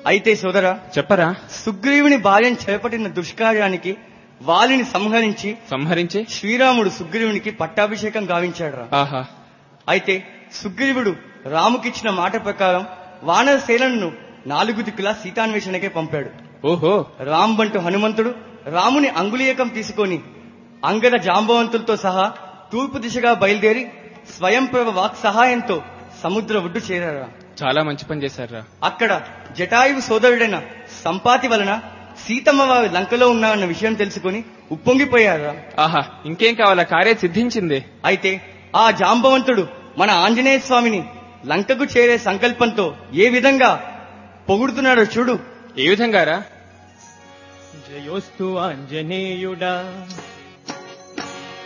అయితే సోదరా చెప్పరా సుగ్రీవుని భార్యను చేపట్టిన దుష్కార్యానికి వాలిని సంహరించి సంహరించి శ్రీరాముడు సుగ్రీవునికి పట్టాభిషేకం గావించాడు ఆహా అయితే సుగ్రీవుడు రాముకిచ్చిన మాట ప్రకారం వానర సేనలను నాలుగు దిక్కులా సీతాన్వేషణకే పంపాడు ఓహో రామ్ బంటు హనుమంతుడు రాముని అంగుళీయకం తీసుకొని అంగద జాంబవంతులతో సహా తూర్పు దిశగా బయలుదేరి స్వయంప్రభ వాక్ సహాయంతో సముద్ర ఒడ్డు చేరారు చాలా మంచి పని చేశారా అక్కడ జటాయువు సోదరుడైన సంపాతి వలన సీతమ్మ వారి లంకలో ఉన్నారన్న విషయం తెలుసుకుని ఉప్పొంగిపోయారా ఆహా ఇంకేం కావాలా కార్యం సిద్ధించింది అయితే ఆ జాంబవంతుడు మన ఆంజనేయ స్వామిని లంకకు చేరే సంకల్పంతో ఏ విధంగా పొగుడుతున్నాడో చూడు ఏ విధంగా రా జయోస్తు ఆంజనేయుడా